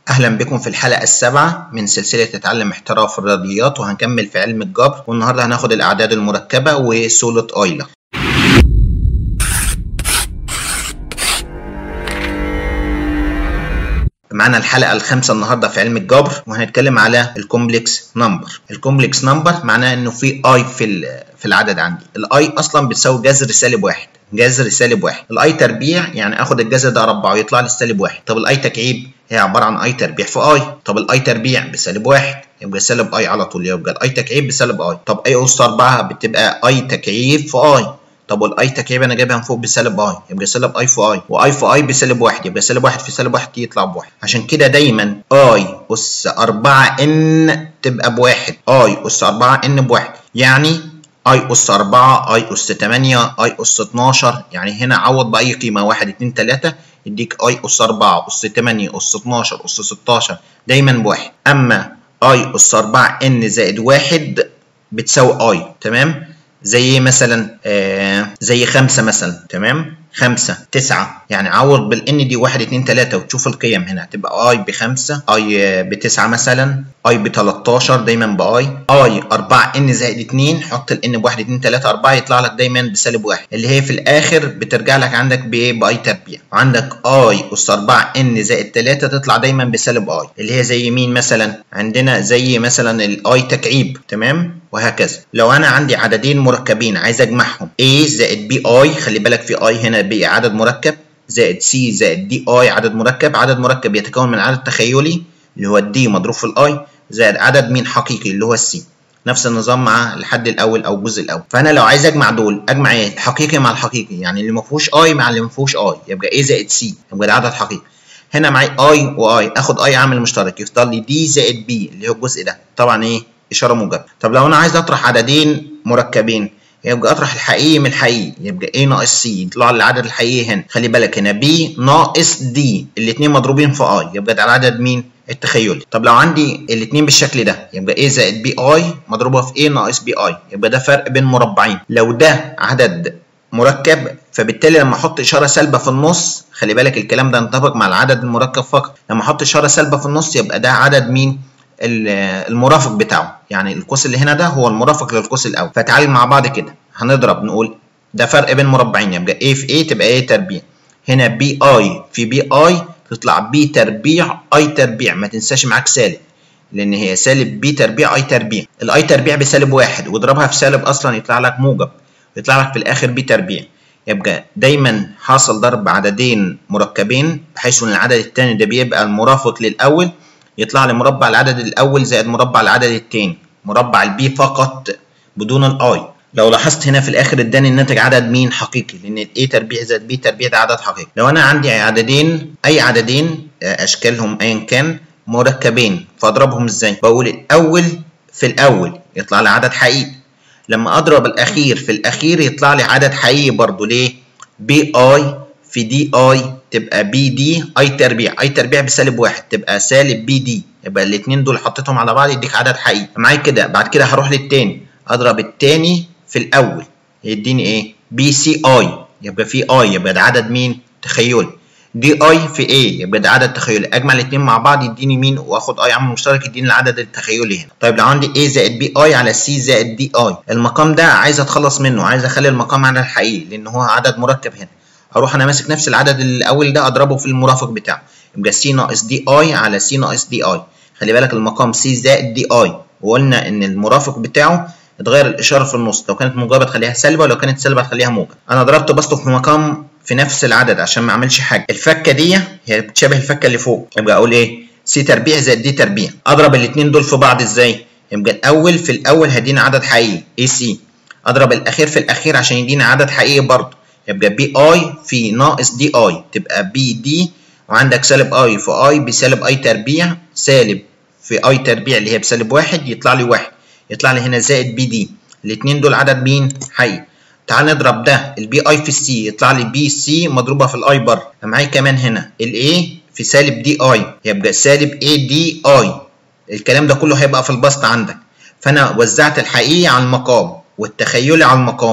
أهلا بكم في الحلقة السابعة من سلسلة تتعلم احتراف الرياضيات وهنكمل في علم الجبر والنهاردة هناخد الأعداد المركبة وسولة أويلر معانا الحلقة الخامسة النهاردة في علم الجبر وهنتكلم على الكومبلكس نمبر الكومبلكس نمبر معناه انه في اي في في العدد عندي الاي اصلا بتساوي جذر سالب واحد جذر سالب واحد الاي تربيع يعني اخد الجذر ده اربعه ويطلع لي سالب واحد طب الاي تكعيب هي عباره عن اي تربيع في اي طب الاي تربيع بسالب واحد يبقى سالب اي على طول يبقى الاي تكعيب بسالب اي طب اي اس 4 بتبقى اي تكعيب في اي طب والاي تكعيب انا جايبها من فوق بسالب اي يبقى سالب اي في اي واي في اي بسالب واحد يبقى سالب واحد في سالب واحد يطلع بواحد عشان كده دايما اي اس 4 ان تبقى بواحد اي اس 4 ان بواحد يعني اي اس 4 اي اس 8 اي اس 12 يعني هنا عوض باي قيمه 1 2 3 يديك اي اس 4 اس 8 اس 12 اس 16 دايما بواحد اما اي اس 4 ان زائد واحد بتساوي اي تمام زي مثلا آه زي خمسة مثلا تمام خمسة تسعة يعني عوض بالان دي واحد اتنين تلاتة وتشوف القيم هنا هتبقى اي بخمسة اي بتسعة مثلا اي بتلاتاشر دايما باي اي اربعة ان زائد اتنين حط الان بواحد اتنين تلاتة اربعة يطلع لك دايما بسالب واحد اللي هي في الاخر بترجع لك عندك بايه باي تربيع وعندك اي اس اربعة ان زائد تلاتة تطلع دايما بسالب اي اللي هي زي مين مثلا عندنا زي مثلا الاي تكعيب تمام وهكذا لو انا عندي عددين مركبين عايز اجمعهم A زائد بي اي خلي بالك في اي هنا بي عدد مركب زائد سي زائد دي اي عدد مركب عدد مركب يتكون من عدد تخيلي اللي هو الدي مضروب في الاي زائد عدد مين حقيقي اللي هو السي نفس النظام مع الحد الاول او الجزء الاول فانا لو عايز اجمع دول اجمع ايه الحقيقي مع الحقيقي يعني اللي ما فيهوش اي مع اللي ما فيهوش اي يبقى A زائد سي يبقى ده عدد حقيقي هنا معايا اي واي اخد اي عامل مشترك يفضل لي دي زائد بي اللي هو الجزء ده طبعا ايه اشاره موجبه طب لو انا عايز اطرح عددين مركبين يبقى اطرح الحقيقي من الحقيقي يبقى A ناقص C يطلع لي العدد الحقيقي هنا خلي بالك هنا B ناقص D الاثنين مضروبين في I يبقى ده العدد مين التخيلي طب لو عندي الاثنين بالشكل ده يبقى A زائد بي اي مضروبه في A ناقص بي اي يبقى ده فرق بين مربعين لو ده عدد مركب فبالتالي لما احط اشاره سالبه في النص خلي بالك الكلام ده ينطبق مع العدد المركب فقط لما احط اشاره سالبه في النص يبقى ده عدد مين المرافق بتاعه يعني القوس اللي هنا ده هو المرافق للقوس الاول فتعالوا مع بعض كده هنضرب نقول ده فرق بين مربعين يبقى A في A تبقى A تربيع هنا بي اي في بي اي تطلع بي تربيع اي تربيع ما تنساش معاك سالب لان هي سالب بي تربيع اي تربيع الاي تربيع بسالب واحد واضربها في سالب اصلا يطلع لك موجب يطلع لك في الاخر بي تربيع يبقى دايما حاصل ضرب عددين مركبين بحيث ان العدد الثاني ده بيبقى المرافق للاول يطلع لي مربع العدد الاول زائد مربع العدد الثاني مربع البي فقط بدون الاي لو لاحظت هنا في الاخر اداني الناتج عدد مين حقيقي لان الاي تربيع زائد بي تربيع ده عدد حقيقي لو انا عندي عددين اي عددين اشكالهم ايا كان مركبين فاضربهم ازاي بقول الاول في الاول يطلع لي عدد حقيقي لما اضرب الاخير في الاخير يطلع لي عدد حقيقي برضو ليه بي اي في دي اي تبقى بي دي اي تربيع اي تربيع بسالب واحد تبقى سالب بي دي يبقى الاثنين دول حطيتهم على بعض يديك عدد حقيقي معايا كده بعد كده هروح للتاني اضرب التاني في الاول يديني ايه بي سي اي يبقى في اي يبقى ده عدد مين تخيلي دي اي في ايه يبقى ده عدد تخيلي اجمع الاثنين مع بعض يديني مين واخد اي عامل مشترك يديني العدد التخيلي هنا طيب لو عندي A زائد بي اي على سي زائد دي اي المقام ده عايز اتخلص منه عايز اخلي المقام عدد حقيقي لان هو عدد مركب هنا اروح انا ماسك نفس العدد الاول ده اضربه في المرافق بتاعه يبقى سي ناقص دي اي على سي ناقص دي اي خلي بالك المقام سي زائد دي اي وقلنا ان المرافق بتاعه اتغير الاشاره في النص لو كانت موجبه تخليها سالبه ولو كانت سالبه تخليها موجب انا ضربت بسطه في مقام في نفس العدد عشان ما اعملش حاجه الفكه دي هي بتشابه الفكه اللي فوق يبقى اقول ايه سي تربيع زائد دي تربيع اضرب الاثنين دول في بعض ازاي يبقى الاول في الاول هيدينا عدد حقيقي اي سي اضرب الاخير في الاخير عشان يدينا عدد حقيقي برضه يبقى بي اي في ناقص دي اي تبقى بي دي وعندك سالب اي في اي بسالب اي تربيع سالب في اي تربيع اللي هي بسالب واحد يطلع لي واحد يطلع لي هنا زائد بي دي الاثنين دول عدد مين حقيقي تعال نضرب ده البي اي في السي يطلع لي بي سي مضروبه في الاي بره معايا كمان هنا الاي في سالب دي اي يبقى سالب اي دي اي الكلام ده كله هيبقى في البسط عندك فانا وزعت الحقيقي على المقام والتخيلي على المقام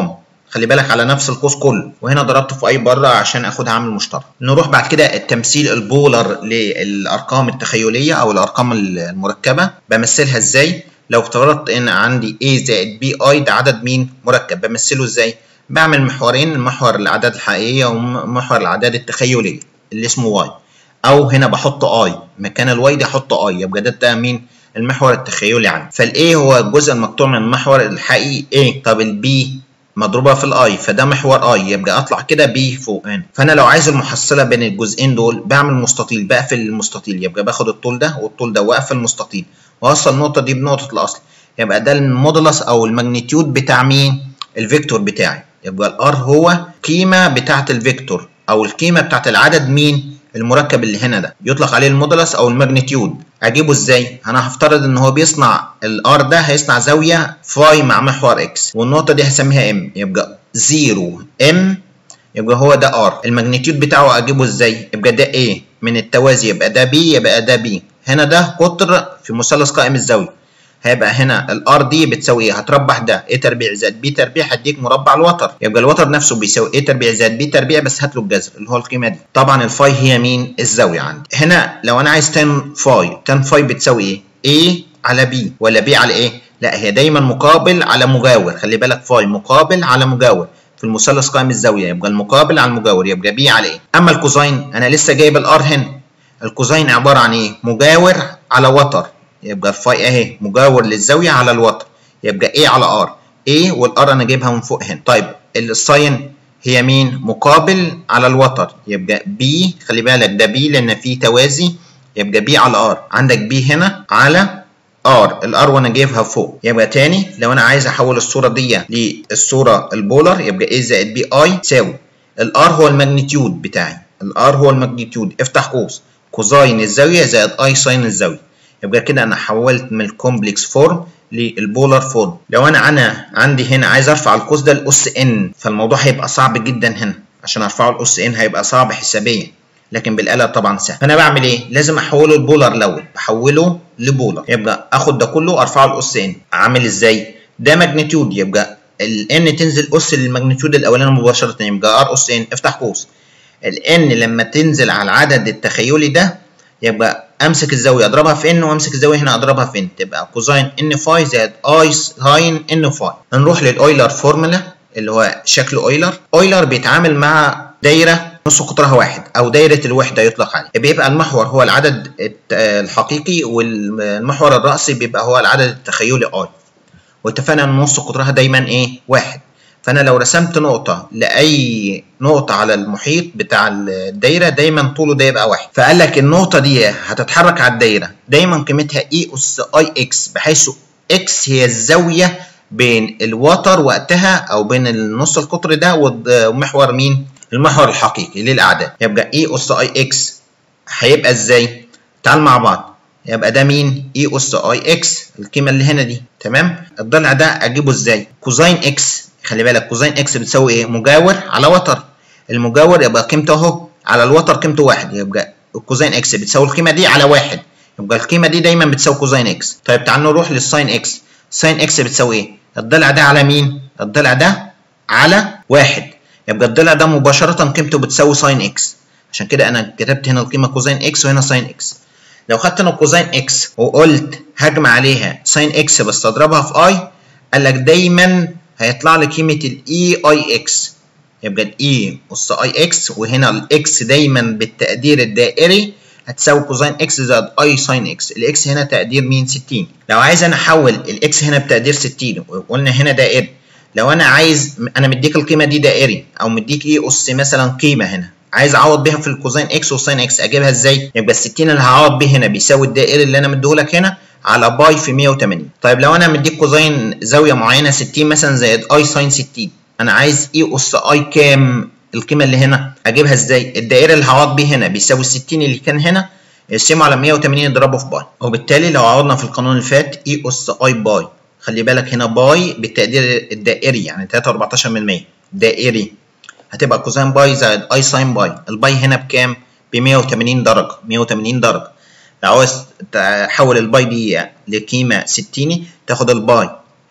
خلي بالك على نفس القوس كله وهنا ضربته في اي بره عشان اخد عامل مشترك نروح بعد كده التمثيل البولر للارقام التخيليه او الارقام المركبه بمثلها ازاي لو افترضت ان عندي a زائد b i ده عدد مين مركب بمثله ازاي بعمل محورين محور الاعداد الحقيقيه ومحور الاعداد التخيليه اللي اسمه y او هنا بحط i مكان الواي دي احط i يبقى ده, ده مين المحور التخيلي عندي فالاي هو الجزء المقطوع من المحور الحقيقي A طب البي مضروبه في الاي فده محور اي يبقى اطلع كده بي فوق هنا فانا لو عايز المحصله بين الجزئين دول بعمل مستطيل بقفل المستطيل يبقى باخد الطول ده والطول ده واقفل المستطيل واوصل النقطه دي بنقطه الاصل يبقى ده المودولس او الماجنتيود بتاع مين الفيكتور بتاعي يبقى الار هو قيمه بتاعه الفيكتور او القيمه بتاعه العدد مين المركب اللي هنا ده يطلق عليه المودولس او الماجنتيود اجيبه ازاي انا هفترض ان هو بيصنع الار ده هيصنع زاويه فاي مع محور اكس والنقطه دي هسميها ام يبقى 0 ام يبقى هو ده ار الماجنتيود بتاعه اجيبه ازاي يبقى ده A من التوازي يبقى ده B يبقى ده B هنا ده قطر في مثلث قائم الزاويه هيبقى هنا الار دي بتساوي ايه؟ هتربح ده a تربيع زائد b تربيع هديك مربع الوتر يبقى الوتر نفسه بيساوي a تربيع زائد b تربيع بس هات له الجذر اللي هو القيمه دي طبعا الفاي هي مين؟ الزاويه عندي هنا لو انا عايز تان فاي تان فاي بتساوي ايه؟ a على b ولا b على ايه؟ لا هي دايما مقابل على مجاور خلي بالك فاي مقابل على مجاور في المثلث قائم الزاويه يبقى المقابل على المجاور يبقى b على ايه؟ اما الكوزاين انا لسه جايب الار هنا الكوزاين عباره عن ايه؟ مجاور على وتر يبقى الفاي اهي مجاور للزاويه على الوتر يبقى A على R A والار انا جايبها من فوق هنا طيب الساين هي مين مقابل على الوتر يبقى B خلي بالك ده B لان في توازي يبقى B على R عندك B هنا على R الار وانا جايبها فوق يبقى تاني لو انا عايز احول الصوره دي للصوره البولر يبقى A زائد B I تساوي الار هو الماجنتيود بتاعي الار هو الماجنتيود افتح قوس كوزاين الزاويه زائد اي ساين الزاويه يبقى كده انا حولت من الكومبلكس فورم للبولار فورم لو انا انا عندي هنا عايز ارفع القوس ده لاس ان فالموضوع هيبقى صعب جدا هنا عشان ارفعه لاس ان هيبقى صعب حسابيا لكن بالاله طبعا سهل فانا بعمل ايه لازم احوله لبولار الاول بحوله لبولار يبقى اخد ده كله ارفعه لاس ان عامل ازاي ده ماجنتيود يبقى الان تنزل اس للماجنتيود الاولاني مباشره يبقى ار اس ان افتح قوس الان لما تنزل على العدد التخيلي ده يبقى امسك الزاويه اضربها في ان وامسك الزاويه هنا اضربها في ان تبقى كوزاين ان فاي زائد اي ساين ان فاي نروح للاويلر فورمولا اللي هو شكل اويلر اويلر بيتعامل مع دايره نص قطرها واحد او دايره الوحده يطلق عليه بيبقى المحور هو العدد الحقيقي والمحور الراسي بيبقى هو العدد التخيلي اي واتفقنا ان نص قطرها دايما ايه واحد فانا لو رسمت نقطه لاي نقطه على المحيط بتاع الدايره دايما طوله ده يبقى واحد فقال لك النقطه دي هتتحرك على الدايره دايما قيمتها اي اس اي اكس بحيث اكس هي الزاويه بين الوتر وقتها او بين النص القطر ده ومحور مين المحور الحقيقي للاعداد يبقى اي اس اي اكس هيبقى ازاي تعال مع بعض يبقى ده مين اي اس اي اكس القيمه اللي هنا دي تمام الضلع ده اجيبه ازاي كوزاين اكس خلي بالك كوزين اكس بتساوي ايه؟ مجاور على وتر. المجاور يبقى قيمته اهو على الوتر قيمته واحد يبقى الكوزين اكس بتساوي القيمه دي على واحد. يبقى القيمه دي دايما بتساوي كوزين اكس. طيب تعال نروح للساين اكس. ساين اكس بتساوي ايه؟ الضلع ده على مين؟ الضلع ده على واحد. يبقى الضلع ده مباشره قيمته بتساوي ساين اكس. عشان كده انا كتبت هنا القيمه كوزين اكس وهنا ساين اكس. لو خدت انا كوزين اكس وقلت هجمع عليها ساين اكس بس اضربها في اي قال لك دايما هيطلع لي قيمه الاي اي اكس يبقى الاي اس اي اكس وهنا الاكس دايما بالتقدير الدائري هتساوي كوزين اكس زائد اي ساين اكس الاكس هنا تقدير مين 60 لو عايز انا احول الاكس هنا بتقدير 60 وقلنا هنا دائري لو انا عايز انا مديك القيمه دي دائري او مديك ايه اس مثلا قيمه هنا عايز اعوض بيها في الكوزين اكس والساين اكس اجيبها ازاي يبقى ال 60 اللي هعوض بيه هنا بيساوي الدائري اللي انا مديهولك هنا على باي في 180 طيب لو انا مديك كوزين زاويه معينه 60 مثلا زائد اي ساين 60 انا عايز اي اس اي كام القيمه اللي هنا اجيبها ازاي الدائره اللي هعوض بيه هنا بيساوي ال 60 اللي كان هنا اقسمه على 180 اضربه في باي وبالتالي لو عوضنا في القانون اللي فات اي اس اي باي خلي بالك هنا باي بالتقدير الدائري يعني 3.14% دائري هتبقى كوزين باي زائد اي ساين باي الباي هنا بكام ب 180 درجه 180 درجه لو عاوز تحول الباي دي لقيمه 60 تاخد الباي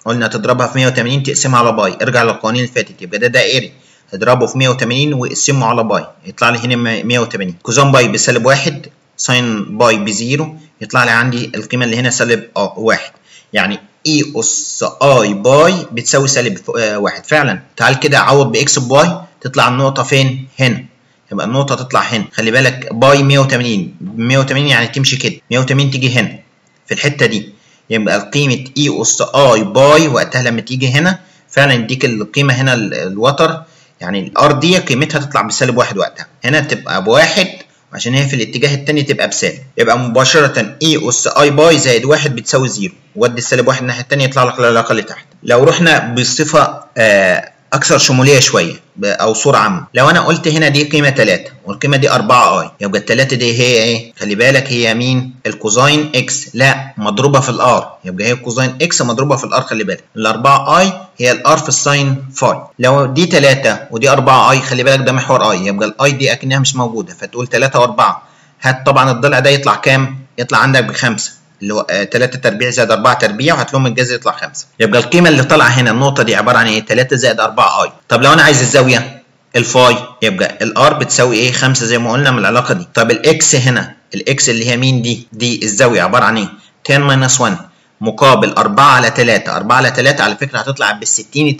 قلنا تضربها في 180 تقسمها على باي ارجع للقوانين اللي فاتت يبقى ده دائري اضربه في 180 واقسمه على باي يطلع لي هنا 180 كوزين باي بسالب واحد ساين باي بزيرو يطلع لي عندي القيمه اللي هنا سالب اه واحد يعني اي اس اي باي بتساوي سالب آه واحد فعلا تعال كده عوض باكس باي تطلع النقطه فين هنا يبقى النقطه تطلع هنا خلي بالك باي 180 180 يعني تمشي كده 180 تيجي هنا في الحته دي يبقى قيمه اي اس اي باي وقتها لما تيجي هنا فعلا يديك القيمه هنا الوتر يعني الار دي قيمتها تطلع بسالب واحد وقتها هنا تبقى بواحد عشان هي في الاتجاه التاني تبقى بسالب يبقى مباشرة اي اس اي باي زائد واحد بتساوي زيرو ودي السالب واحد الناحية التانية يطلع لك العلاقة اللي تحت لو رحنا بصفة آه اكثر شموليه شويه او صوره عامه لو انا قلت هنا دي قيمه 3 والقيمه دي 4 اي يبقى ال 3 دي هي ايه خلي بالك هي مين الكوزاين اكس لا مضروبه في الار يبقى هي الكوزاين اكس مضروبه في الار خلي بالك ال 4 اي هي الار في الساين فاي لو دي 3 ودي 4 اي خلي بالك ده محور اي يبقى الاي دي اكنها مش موجوده فتقول 3 و4 هات طبعا الضلع ده يطلع كام يطلع عندك بخمسه اللي هو 3 تربيع زائد 4 تربيع وهات لهم الجذر يطلع 5 يبقى القيمه اللي طالعه هنا النقطه دي عباره عن ايه 3 زائد 4 اي طب لو انا عايز الزاويه الفاي يبقى الار بتساوي ايه 5 زي ما قلنا من العلاقه دي طب الاكس هنا الاكس اللي هي مين دي دي الزاويه عباره عن ايه 10 ماينس 1 مقابل 4 على 3 4 على 3 على فكره هتطلع بال 60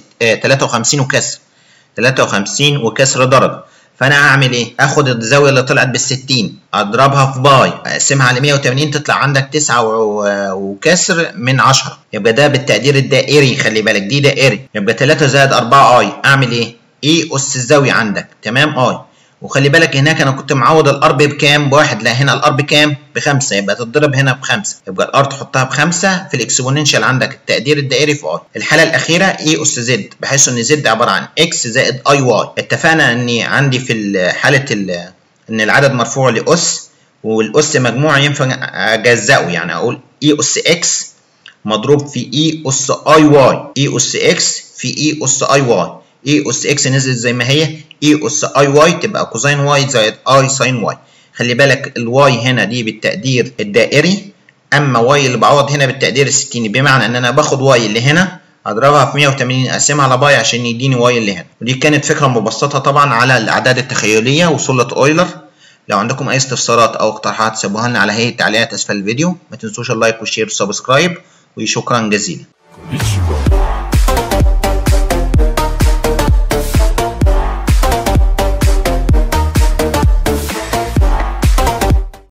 53 وكسر 53 وكسر درجه فانا اعمل ايه اخد الزاويه اللي طلعت بال 60 اضربها في باي اقسمها على 180 تطلع عندك 9 وكسر من 10 يبقى ده بالتقدير الدائري خلي بالك دي دائري يبقى 3 زائد 4 اي اعمل ايه ايه اس الزاويه عندك تمام اي وخلي بالك هناك انا كنت معوض الار بكام بواحد لا هنا الار بكام بخمسه يبقى تتضرب هنا بخمسه يبقى الار تحطها بخمسه في الاكسبوننشال عندك التقدير الدائري في اي الحاله الاخيره اي اس زد بحيث ان زد عباره عن اكس زائد اي واي اتفقنا اني عندي في حاله ان العدد مرفوع لاس والاس مجموع ينفع اجزئه يعني اقول اي اس اكس مضروب في اي اس اي واي اي اس اكس في اي اس اي واي اي اس اكس نزلت زي ما هي اي اس اي واي تبقى كوزين واي زائد اي ساين واي خلي بالك الواي هنا دي بالتقدير الدائري اما واي اللي بعوض هنا بالتقدير الستيني بمعنى ان انا باخد واي اللي هنا اضربها في 180 اقسمها على باي عشان يديني واي اللي هنا ودي كانت فكره مبسطه طبعا على الاعداد التخيليه وسله اويلر لو عندكم اي استفسارات او اقتراحات سيبوها لنا على هيئه التعليقات اسفل الفيديو ما تنسوش اللايك والشير والسبسكرايب وشكرا جزيلا